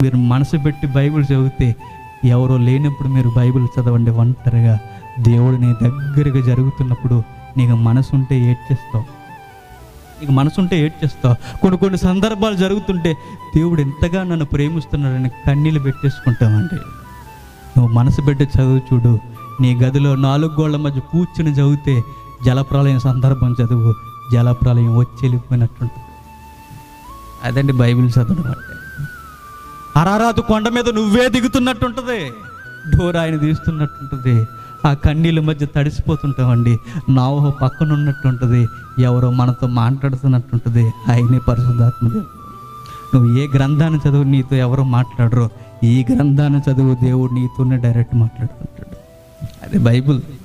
మీరు మనసు పెట్టి బైబిల్ చదివితే ఎవరో లేనప్పుడు మీరు బైబిల్ చదవండి ఒంటరిగా దేవుడు నీ దగ్గరగా జరుగుతున్నప్పుడు నీకు మనసు ఉంటే ఏడ్చేస్తావు నీకు మనసు ఉంటే ఏడ్చేస్తావు కొన్ని కొన్ని సందర్భాలు జరుగుతుంటే దేవుడు ఎంతగా నన్ను ప్రేమిస్తున్నాడని కన్నీళ్ళు పెట్టేసుకుంటామండి నువ్వు మనసు పెట్టి చదువు చూడు నీ గదిలో నాలుగు గోళ్ల మధ్య కూర్చుని చదివితే జలప్రలయం సందర్భం చదువు జలప్రలయం వచ్చి వెళ్ళిపోయినట్టుంటుంది అదండి బైబిల్ చదవడం అంటే అరారాతు కొండ మీద నువ్వే దిగుతున్నట్టుంటుంది డోర్ ఆయన తీస్తున్నట్టుంటుంది ఆ కన్నీళ్ళ మధ్య తడిసిపోతుంటామండి నావహ పక్కన ఉన్నట్టుంటుంది ఎవరో మనతో మాట్లాడుతున్నట్టుంటుంది ఆయనే పరిశుద్ధాత్మ దేవుడు. నువ్వు ఏ గ్రంథాన్ని చదువు నీతో ఎవరో మాట్లాడరు ఈ గ్రంథాన్ని చదువు దేవుడు నీతోనే డైరెక్ట్ మాట్లాడుతుంటాడు అదే బైబుల్